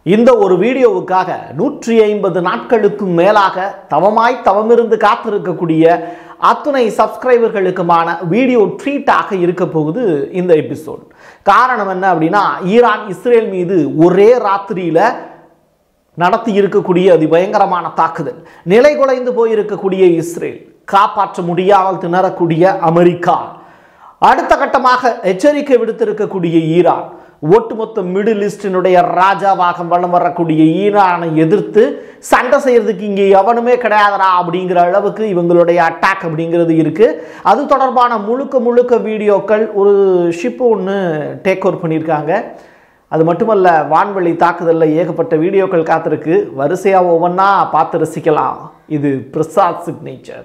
இந்த ஒரு வீடியோவுக்காக நூற்றி ஐம்பது நாட்களுக்கும் மேலாக தவமாய் தவமிருந்து காத்திருக்கக்கூடிய அத்துணை சப்ஸ்கிரைபர்களுக்குமான வீடியோ ட்ரீட்டாக இருக்க போகுது இந்த எபிசோட் காரணம் என்ன அப்படின்னா ஈரான் இஸ்ரேல் மீது ஒரே ராத்திரியில நடத்தி இருக்கக்கூடிய அதி பயங்கரமான தாக்குதல் நிலை குலைந்து போயிருக்கக்கூடிய இஸ்ரேல் காப்பாற்ற முடியாமல் திணறக்கூடிய அமெரிக்கா அடுத்த கட்டமாக எச்சரிக்கை விடுத்திருக்கக்கூடிய ஈரான் ஒட்டுமொத்த மிடில் ஈஸ்டினுடைய ராஜாவாக வளம் வரக்கூடிய ஈரானை எதிர்த்து சண்டை செய்யறதுக்கு இங்கே எவனுமே கிடையாதரா அப்படிங்கிற அளவுக்கு இவங்களுடைய அட்டாக் அப்படிங்கிறது இருக்கு அது தொடர்பான முழுக்க முழுக்க வீடியோக்கள் ஒரு ஷிப் ஒன்று டேக் ஓவர் பண்ணியிருக்காங்க அது மட்டுமல்ல வான்வெளி தாக்குதலில் ஏகப்பட்ட வீடியோக்கள் காத்திருக்கு வரிசையாக ஒவ்வொன்றா பார்த்து ரசிக்கலாம் இது பிரசாத் சிக்னேச்சர்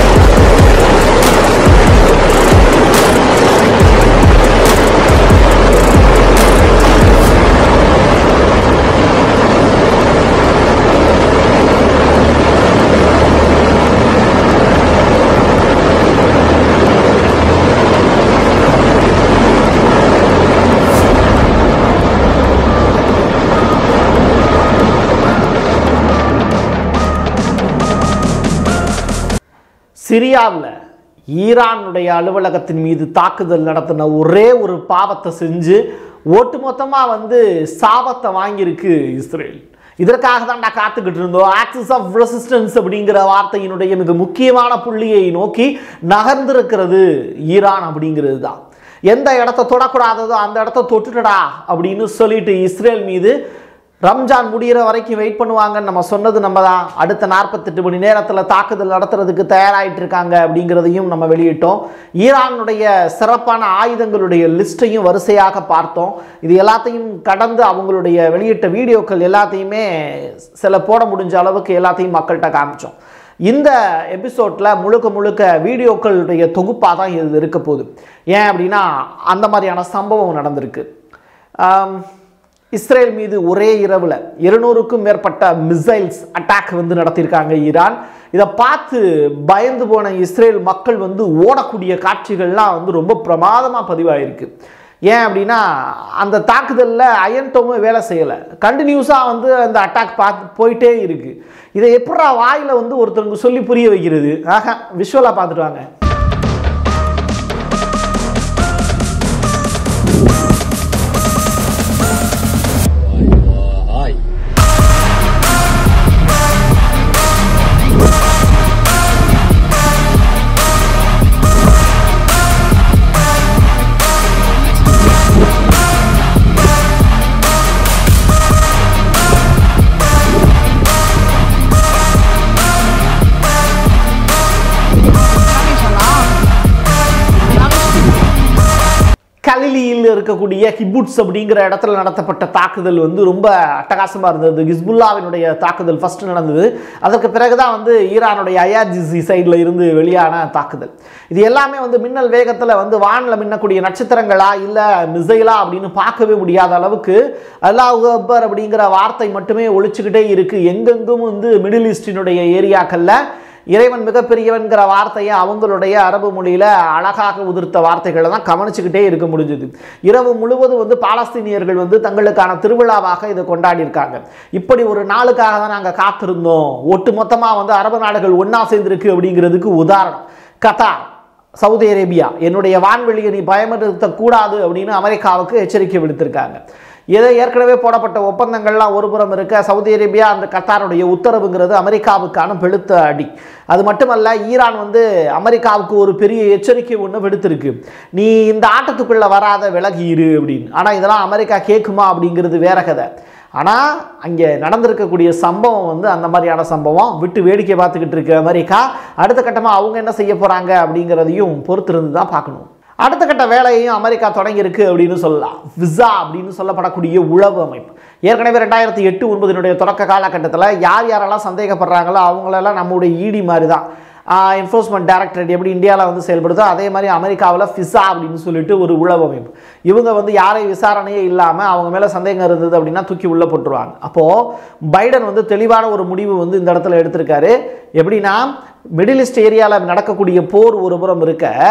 சிரியாவில் ஈரானுடைய அலுவலகத்தின் மீது தாக்குதல் நடத்தின ஒரே ஒரு பாவத்தை செஞ்சு ஒட்டுமொத்தமாக வந்து சாபத்தை வாங்கியிருக்கு இஸ்ரேல் இதற்காக தான்டா காத்துக்கிட்டு இருந்தோம் ஆக்சிஸ் ஆஃப் ரெசிஸ்டன்ஸ் அப்படிங்கிற வார்த்தையினுடைய மிக முக்கியமான புள்ளியை நோக்கி நகர்ந்திருக்கிறது ஈரான் அப்படிங்கிறது தான் எந்த இடத்த தொடக்கூடாததோ அந்த இடத்த தொட்டுட்டடா அப்படின்னு சொல்லிட்டு இஸ்ரேல் மீது ரம்ஜான் முடிகிற வரைக்கும் வெயிட் பண்ணுவாங்கன்னு நம்ம சொன்னது நம்ம தான் அடுத்த நாற்பத்தெட்டு மணி நேரத்தில் தாக்குதல் நடத்துறதுக்கு தயாராகிட்டு இருக்காங்க அப்படிங்கிறதையும் நம்ம வெளியிட்டோம் ஈரானுடைய சிறப்பான ஆயுதங்களுடைய லிஸ்ட்டையும் வரிசையாக பார்த்தோம் இது எல்லாத்தையும் கடந்து அவங்களுடைய வெளியிட்ட வீடியோக்கள் எல்லாத்தையுமே சில போட முடிஞ்ச அளவுக்கு எல்லாத்தையும் மக்கள்கிட்ட காமிச்சோம் இந்த எபிசோடில் முழுக்க முழுக்க வீடியோக்களுடைய தொகுப்பாக தான் இது இருக்க போகுது ஏன் அப்படின்னா அந்த மாதிரியான சம்பவம் நடந்திருக்கு ஆம், இஸ்ரேல் மீது ஒரே இரவில் இருநூறுக்கும் மேற்பட்ட மிசைல்ஸ் அட்டாக் வந்து நடத்தியிருக்காங்க ஈரான் இதை பார்த்து பயந்து போன இஸ்ரேல் மக்கள் வந்து ஓடக்கூடிய காட்சிகள்லாம் வந்து ரொம்ப பிரமாதமாக பதிவாயிருக்கு ஏன் அப்படின்னா அந்த தாக்குதலில் அயன்டோமும் வேலை செய்யலை கண்டினியூஸாக வந்து அந்த அட்டாக் பார்த்து போயிட்டே இருக்கு இதை எப்படா வாயில் வந்து ஒருத்தருக்கு சொல்லி புரிய வைக்கிறது ஆஹா விஷுவலாக பார்த்துட்டு வாங்க Ay. கலிலியில் இருக்கக்கூடிய கிபுட்ஸ் அப்படிங்கிற இடத்துல நடத்தப்பட்ட தாக்குதல் வந்து ரொம்ப அட்டகாசமாக இருந்தது ஹிஸ்புல்லாவினுடைய தாக்குதல் ஃபர்ஸ்ட் நடந்தது அதற்கு பிறகுதான் வந்து ஈரானுடைய ஐஆர்ஜிசி சைடில் இருந்து வெளியான தாக்குதல் இது எல்லாமே வந்து மின்னல் வேகத்தில் வந்து வானில் மின்னக்கூடிய நட்சத்திரங்களா இல்லை மிசைலா அப்படின்னு பார்க்கவே முடியாத அளவுக்கு அல்லாஹ் அக்பர் அப்படிங்கிற வார்த்தை மட்டுமே ஒழிச்சுக்கிட்டே இருக்கு எங்கெங்கும் வந்து மிடில் ஈஸ்டினுடைய ஏரியாக்களில் இறைவன் மிகப்பெரியவன்கிற வார்த்தையை அவங்களுடைய அரபு மொழியில் அழகாக உதிர்த்த வார்த்தைகளை தான் கவனிச்சுக்கிட்டே இருக்க முடிஞ்சுது இரவு முழுவதும் வந்து பாலஸ்தீனியர்கள் வந்து தங்களுக்கான திருவிழாவாக இதை கொண்டாடியிருக்காங்க இப்படி ஒரு நாளுக்காக தான் நாங்கள் காத்திருந்தோம் ஒட்டு மொத்தமாக வந்து அரபு நாடுகள் ஒன்றா சேர்ந்திருக்கு அப்படிங்கிறதுக்கு உதாரணம் கத்தார் சவுதி அரேபியா என்னுடைய வான்வெளியை நீ பயமுறுத்தக்கூடாது அப்படின்னு அமெரிக்காவுக்கு எச்சரிக்கை விடுத்திருக்காங்க இதை ஏற்கனவே போடப்பட்ட ஒப்பந்தங்கள்லாம் ஒரு புறம் இருக்க சவுதி அரேபியா அந்த கத்தாருடைய உத்தரவுங்கிறது அமெரிக்காவுக்கான பெழுத்த அடி அது மட்டுமல்ல ஈரான் வந்து அமெரிக்காவுக்கு ஒரு பெரிய எச்சரிக்கை ஒன்று விடுத்திருக்கு நீ இந்த ஆட்டத்துக்குள்ளே வராத விலகி இரு அப்படின்னு ஆனால் இதெல்லாம் அமெரிக்கா கேட்குமா அப்படிங்கிறது வேற கதை ஆனால் அங்கே நடந்திருக்கக்கூடிய சம்பவம் வந்து அந்த மாதிரியான சம்பவம் விட்டு வேடிக்கை பார்த்துக்கிட்டு இருக்கு அமெரிக்கா அடுத்த கட்டமாக அவங்க என்ன செய்ய போகிறாங்க அப்படிங்கிறதையும் பொறுத்திருந்து தான் பார்க்கணும் அடுத்த கட்ட வேலையையும் அமெரிக்கா தொடங்கியிருக்கு அப்படின்னு சொல்லலாம் விசா அப்படின்னு சொல்லப்படக்கூடிய உளவு அமைப்பு ஏற்கனவே ரெண்டாயிரத்தி எட்டு ஒன்பதினுடைய தொடக்க காலகட்டத்தில் யார் யாரெல்லாம் சந்தேகப்படுறாங்களோ அவங்களெல்லாம் நம்முடைய இடி மாதிரி தான் என்ஃபோர்ஸ்மெண்ட் டைரக்டரேட் எப்படி இந்தியாவில் வந்து செயல்படுதோ அதே மாதிரி அமெரிக்காவில் ஃபிசா அப்படின்னு சொல்லிட்டு ஒரு உளவு அமைப்பு இவங்க வந்து யாரை விசாரணையே இல்லாமல் அவங்க மேலே சந்தேகம் இருந்தது அப்படின்னா தூக்கி உள்ளே போட்டுருவாங்க அப்போது பைடன் வந்து தெளிவான ஒரு முடிவு வந்து இந்த இடத்துல எடுத்திருக்காரு எப்படின்னா மிடில் ஈஸ்ட் ஏரியாவில் நடக்கக்கூடிய போர் ஒரு புறம் இருக்க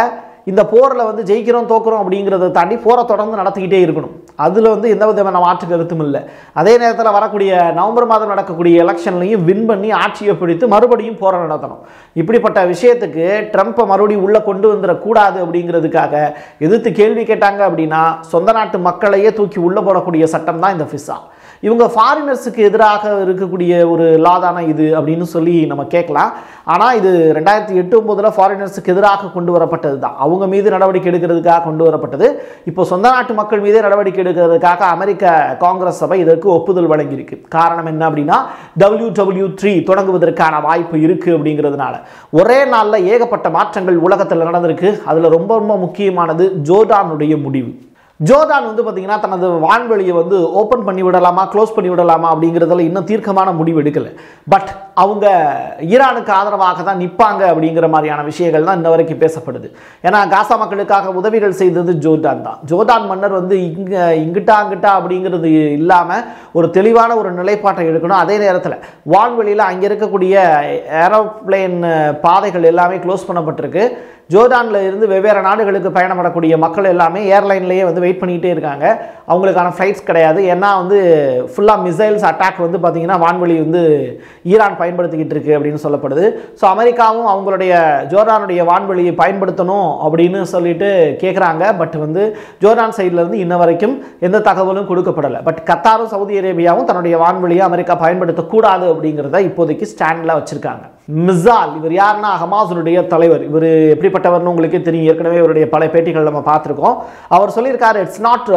இந்த போரில் வந்து ஜெயிக்கிறோம் தோக்குறோம் அப்படிங்கிறத தாண்டி போரை தொடர்ந்து நடத்திக்கிட்டே இருக்கணும் அதில் வந்து எந்த விதமான மாற்று கருத்தும் இல்லை அதே நேரத்தில் வரக்கூடிய நவம்பர் மாதம் நடக்கக்கூடிய எலெக்ஷன்லையும் வின் பண்ணி ஆட்சியை பிடித்து மறுபடியும் போரை நடத்தணும் இப்படிப்பட்ட விஷயத்துக்கு ட்ரம்ப்பை மறுபடியும் உள்ளே கொண்டு வந்துடக்கூடாது அப்படிங்கிறதுக்காக எதிர்த்து கேள்வி கேட்டாங்க அப்படின்னா சொந்த நாட்டு மக்களையே தூக்கி உள்ளே போடக்கூடிய சட்டம் தான் இந்த ஃபிஸ்ஸா இவங்க ஃபாரினர்ஸுக்கு எதிராக இருக்கக்கூடிய ஒரு லா தானே இது அப்படின்னு சொல்லி நம்ம கேட்கலாம் ஆனால் இது ரெண்டாயிரத்தி எட்டு ஒம்போதில் ஃபாரினர்ஸுக்கு எதிராக கொண்டு வரப்பட்டது தான் அவங்க மீது நடவடிக்கை எடுக்கிறதுக்காக கொண்டு வரப்பட்டது இப்போ சொந்த நாட்டு மக்கள் மீதே நடவடிக்கை எடுக்கிறதுக்காக அமெரிக்க காங்கிரஸ் சபை இதற்கு ஒப்புதல் வழங்கியிருக்கு காரணம் என்ன அப்படின்னா டபிள்யூ டபிள்யூ த்ரீ தொடங்குவதற்கான வாய்ப்பு இருக்குது அப்படிங்கிறதுனால ஒரே நாளில் ஏகப்பட்ட மாற்றங்கள் உலகத்தில் நடந்திருக்கு அதில் ரொம்ப ரொம்ப முக்கியமானது ஜோர்டானுடைய முடிவு ஜோர்டான் வந்து பார்த்தீங்கன்னா தனது வான்வெளியை வந்து ஓப்பன் பண்ணி விடலாமா க்ளோஸ் பண்ணி விடலாமா அப்படிங்கிறதுல இன்னும் தீர்க்கமான முடிவு எடுக்கலை பட் அவங்க ஈரானுக்கு ஆதரவாக தான் நிற்பாங்க அப்படிங்கிற மாதிரியான விஷயங்கள் தான் இன்ன வரைக்கும் பேசப்படுது ஏன்னா காசா மக்களுக்காக உதவிகள் செய்தது ஜோர்டான் தான் ஜோர்டான் மன்னர் வந்து இங்க இங்கிட்டா அங்கிட்டா அப்படிங்கிறது இல்லாமல் ஒரு தெளிவான ஒரு நிலைப்பாட்டை எடுக்கணும் அதே நேரத்தில் வான்வெளியில் அங்கே இருக்கக்கூடிய ஏரோப்ளேன் பாதைகள் எல்லாமே க்ளோஸ் பண்ணப்பட்டிருக்கு ஜோர்டானில் இருந்து வெவ்வேறு நாடுகளுக்கு பயணப்படக்கூடிய மக்கள் எல்லாமே ஏர்லைன்லேயே வந்து வெயிட் பண்ணிக்கிட்டே இருக்காங்க அவங்களுக்கான ஃப்ளைட்ஸ் கிடையாது ஏன்னா வந்து ஃபுல்லாக மிசைல்ஸ் அட்டாக் வந்து பார்த்திங்கன்னா வான்வெளி வந்து ஈரான் பயன்படுத்திக்கிட்டு இருக்கு அப்படின்னு சொல்லப்படுது ஸோ அமெரிக்காவும் அவங்களுடைய ஜோர்டானுடைய வான்வெளியை பயன்படுத்தணும் அப்படின்னு சொல்லிட்டு கேட்குறாங்க பட் வந்து ஜோர்டான் சைடில் இருந்து இன்ன வரைக்கும் எந்த தகவலும் கொடுக்கப்படலை பட் கத்தாரும் சவுதி அரேபியாவும் தன்னுடைய வான்வெளியை அமெரிக்கா பயன்படுத்தக்கூடாது அப்படிங்கிறத இப்போதைக்கு ஸ்டாண்டில் வச்சுருக்காங்க மிசால் இவர் யாருன்னா ஹமாஸுடைய தலைவர் இவர் எப்படிப்பட்டவர்னு உங்களுக்கே தெரியும் ஏற்கனவே இவருடைய பல பேட்டிகள் நம்ம பார்த்துருக்கோம் அவர் சொல்லியிருக்காரு இட்ஸ் நாட்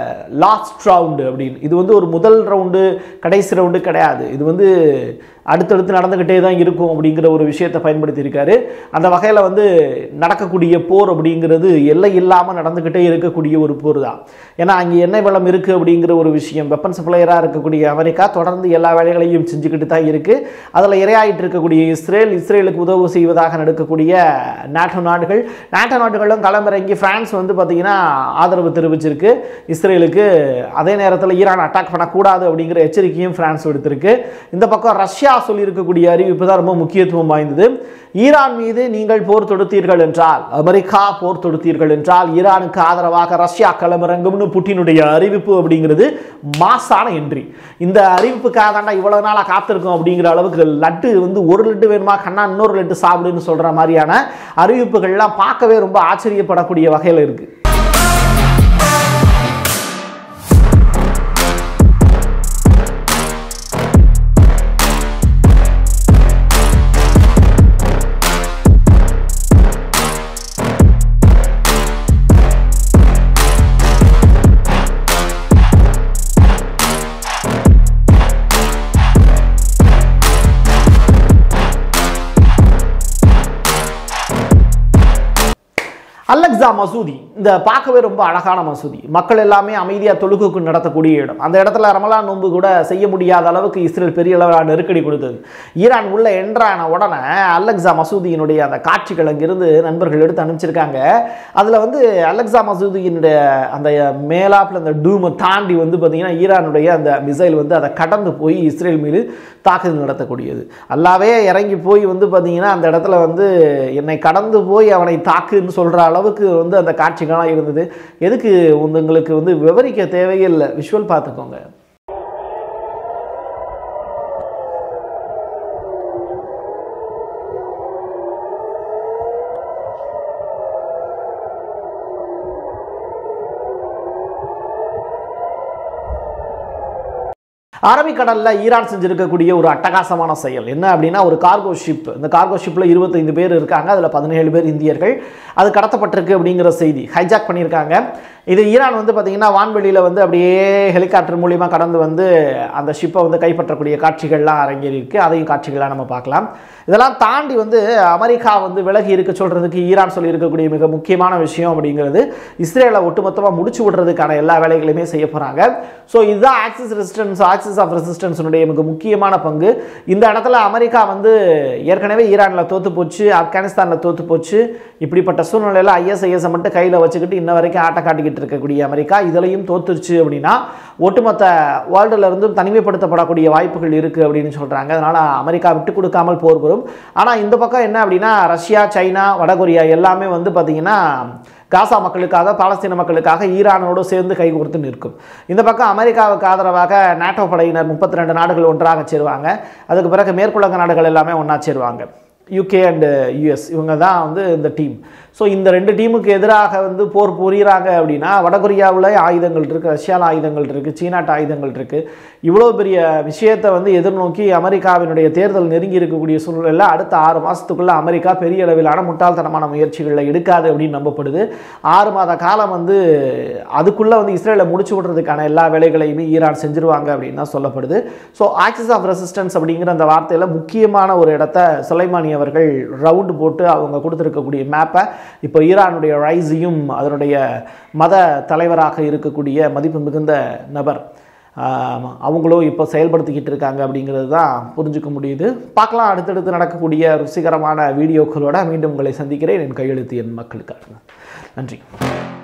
லாஸ்ட் ரவுண்டு அப்படின்னு இது வந்து ஒரு முதல் ரவுண்டு கடைசி ரவுண்டு கிடையாது இது வந்து அடுத்தடுத்து நடந்துக்கிட்டே தான் இருக்கும் அப்படிங்கிற ஒரு விஷயத்தை பயன்படுத்தியிருக்காரு அந்த வகையில் வந்து நடக்கக்கூடிய போர் அப்படிங்கிறது எல்லை இல்லாமல் நடந்துக்கிட்டே இருக்கக்கூடிய ஒரு போர் தான் ஏன்னா அங்கே எண்ணெய் வளம் இருக்குது அப்படிங்கிற ஒரு விஷயம் வெப்பன் சப்ளையராக இருக்கக்கூடிய அமெரிக்கா தொடர்ந்து எல்லா வேலைகளையும் செஞ்சுக்கிட்டு தான் இருக்குது அதில் இரையாயிட்டு இருக்கக்கூடிய இஸ்ரேல் இஸ்ரேலுக்கு உதவு செய்வதாக நடக்கக்கூடிய நாட்டோ நாடுகள் நாட்டோ நாடுகளும் களமிறங்கி பிரான்ஸ் வந்து பார்த்திங்கன்னா ஆதரவு தெரிவிச்சிருக்கு இஸ்ரேலுக்கு அதே நேரத்தில் ஈரான் அட்டாக் பண்ணக்கூடாது அப்படிங்கிற எச்சரிக்கையும் பிரான்ஸ் விடுத்திருக்கு இந்த பக்கம் ரஷ்யா சொல்லியிருக்கக்கூடிய அறிவிப்பு தான் ரொம்ப முக்கியத்துவம் வாய்ந்தது ஈரான் மீது நீங்கள் போர் தொடுத்தீர்கள் என்றால் அமெரிக்கா போர் தொடுத்தீர்கள் என்றால் ஈரானுக்கு ஆதரவாக ரஷ்யா களமிறங்கும்னு புட்டினுடைய அறிவிப்பு அப்படிங்கிறது மாசான என்ட்ரி இந்த அறிவிப்புக்காக தாண்டா இவ்வளவு நாளாக காத்திருக்கோம் அப்படிங்கிற அளவுக்கு லட்டு வந்து ஒரு லட்டு வேணுமா கண்ணா இன்னொரு லட்டு சாப்பிடுன்னு சொல்ற மாதிரியான அறிவிப்புகள்லாம் பார்க்கவே ரொம்ப ஆச்சரியப்படக்கூடிய வகையில் இருக்கு அலெக்சா மசூதி இந்த பார்க்கவே ரொம்ப அழகான மசூதி மக்கள் எல்லாமே அமைதியாக தொழுகுக்கு நடத்தக்கூடிய இடம் அந்த இடத்துல ரமலான் நோன்பு கூட செய்ய முடியாத அளவுக்கு இஸ்ரேல் பெரிய அளவில் நெருக்கடி கொடுத்தது ஈரான் உள்ள என்ட்ரான உடனே அலெக்சா மசூதியினுடைய அந்த காட்சிகள் அங்கிருந்து நண்பர்கள் எடுத்து அனுப்பிச்சிருக்காங்க அதில் வந்து அலெக்சா மசூதியினுடைய அந்த மேலாப்பில் அந்த டூமை தாண்டி வந்து பார்த்திங்கன்னா ஈரானுடைய அந்த மிசைல் வந்து அதை கடந்து போய் இஸ்ரேல் மீது தாக்குதல் நடத்தக்கூடியது அல்லாவே இறங்கி போய் வந்து பார்த்திங்கன்னா அந்த இடத்துல வந்து என்னை கடந்து போய் அவனை தாக்குன்னு சொல்கிற அளவுக்கு வந்து அந்த காட்சிகள்லாம் இருந்தது எதுக்கு உங்களுக்கு வந்து விவரிக்க தேவையில்லை விஷுவல் பார்த்துக்கோங்க அரபிக்கடலில் ஈரான் செஞ்சிருக்கக்கூடிய ஒரு அட்டகாசமான செயல் என்ன அப்படின்னா ஒரு கார்கோ ஷிப் இந்த கார்கோ ஷிப்பில் இருபத்தைந்து பேர் இருக்காங்க அதில் பதினேழு பேர் இந்தியர்கள் அது கடத்தப்பட்டிருக்கு அப்படிங்கிற செய்தி ஹைஜாக் பண்ணியிருக்காங்க இது ஈரான் வந்து பார்த்திங்கன்னா வான்வெளியில் வந்து அப்படியே ஹெலிகாப்டர் மூலிமா கடந்து வந்து அந்த ஷிப்பை வந்து கைப்பற்றக்கூடிய காட்சிகள்லாம் அரங்கேறியிருக்கு அதையும் காட்சிகளாக நம்ம பார்க்கலாம் இதெல்லாம் தாண்டி வந்து அமெரிக்கா வந்து விலகி இருக்க சொல்கிறதுக்கு ஈரான் சொல்லி இருக்கக்கூடிய மிக முக்கியமான விஷயம் அப்படிங்கிறது இஸ்ரேலை ஒட்டுமொத்தமாக முடிச்சு விடுறதுக்கான எல்லா வேலைகளையுமே செய்ய போகிறாங்க ஸோ இதுதான் ஆக்சிஸ் ரெசிஸ்டன்ஸ் ஆக்சிஸ் ஆஃப் ரெசிஸ்டன்ஸினுடைய மிக முக்கியமான பங்கு இந்த இடத்துல அமெரிக்கா வந்து ஏற்கனவே ஈரானில் தோற்று போச்சு ஆப்கானிஸ்தானில் தோற்று போச்சு இப்படிப்பட்ட சூழ்நிலையில் ஐஎஸ்ஐஎஸை மட்டும் கையில் வச்சுக்கிட்டு இன்ன வரைக்கும் ஆட்ட காட்டிக்கிட்டு பண்ணிக்கிட்டு இருக்கக்கூடிய அமெரிக்கா இதுலையும் தோத்துருச்சு அப்படின்னா ஒட்டுமொத்த வேர்ல்டுல இருந்தும் தனிமைப்படுத்தப்படக்கூடிய வாய்ப்புகள் இருக்குது அப்படின்னு சொல்கிறாங்க அதனால் அமெரிக்கா விட்டு கொடுக்காமல் போர் வரும் ஆனால் இந்த பக்கம் என்ன அப்படின்னா ரஷ்யா சைனா வடகொரியா எல்லாமே வந்து பார்த்திங்கன்னா காசா மக்களுக்காக பாலஸ்தீன மக்களுக்காக ஈரானோடு சேர்ந்து கை கொடுத்து நிற்கும் இந்த பக்கம் அமெரிக்காவுக்கு ஆதரவாக நாட்டோ படையினர் முப்பத்தி ரெண்டு நாடுகள் ஒன்றாக சேருவாங்க அதுக்கு பிறகு மேற்குலக நாடுகள் எல்லாமே ஒன்றா சேருவாங்க யூகே அண்டு யூஎஸ் இவங்க தான் வந்து இந்த டீம் ஸோ இந்த ரெண்டு டீமுக்கு எதிராக வந்து போர் புரியுறாங்க அப்படின்னா வடகொரியாவில் ஆயுதங்கள் இருக்குது ரஷ்யாவில் ஆயுதங்கள் இருக்குது சீனாட்ட ஆயுதங்கள் இருக்குது இவ்வளோ பெரிய விஷயத்தை வந்து எதிர்நோக்கி அமெரிக்காவினுடைய தேர்தல் நெருங்கி இருக்கக்கூடிய சூழ்நிலையில் அடுத்த ஆறு மாதத்துக்குள்ளே அமெரிக்கா பெரிய அளவிலான முட்டாள்தனமான முயற்சிகளை எடுக்காது அப்படின்னு நம்பப்படுது ஆறு மாத காலம் வந்து அதுக்குள்ளே வந்து இஸ்ரேலை முடிச்சு விடுறதுக்கான எல்லா வேலைகளையுமே ஈரான் செஞ்சுருவாங்க அப்படின்னு தான் சொல்லப்படுது ஸோ ஆக்சிஸ் ஆஃப் ரெசிஸ்டன்ஸ் அப்படிங்கிற அந்த வார்த்தையில் முக்கியமான ஒரு இடத்த சுலைமானி அவர்கள் ரவுண்டு போட்டு அவங்க கொடுத்துருக்கக்கூடிய மேப்பை இப்போ ஈரானுடைய ரைஸையும் அதனுடைய மத தலைவராக இருக்கக்கூடிய மதிப்பு மிகுந்த நபர் ஆம், அவங்களும் இப்போ செயல்படுத்திக்கிட்டு இருக்காங்க அப்படிங்கிறது தான் புரிஞ்சுக்க முடியுது பார்க்கலாம் அடுத்தடுத்து நடக்கக்கூடிய ருசிகரமான வீடியோக்களோட மீண்டும் உங்களை சந்திக்கிறேன் என் கையெழுத்து என் மக்களுக்காக நன்றி